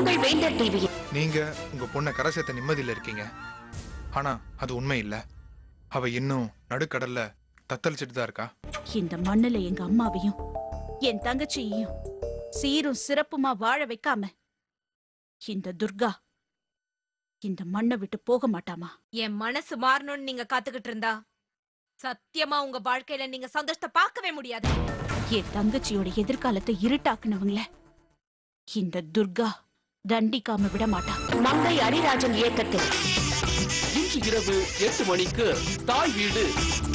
உங்கள் வேந்தர் டிவி நீங்க உங்க பொண்ணை கரை சேர்த்த நிம்மதியில இருக்கீங்க ஆனா அது உண்மை இல்ல அவ இன்னும் நடுக்கடல்ல தத்தளிச்சிட்டு தான் இருக்கா இந்த மண்ணுல எங்க அம்மாவையும் என் தங்கச்சியையும் சீரும் சிறப்புமா வாழ வைக்காம இந்த துர்கா இந்த மண்ணை விட்டு போக மாட்டாமா என் மனசு மாறணும்னு நீங்க காத்துக்கிட்டு இருந்தா சத்தியமா உங்க வாழ்க்கையில நீங்க சந்தோஷத்தை பார்க்கவே முடியாது என் தங்கச்சியோட எதிர்காலத்தை இருட்டாக்குனவங்கள இந்த துர்கா தண்டிக்காம விட மாட்டா மங்கை அரிராஜன் இயக்கத்தில் இன்று இரவு எட்டு மணிக்கு தாய் வீடு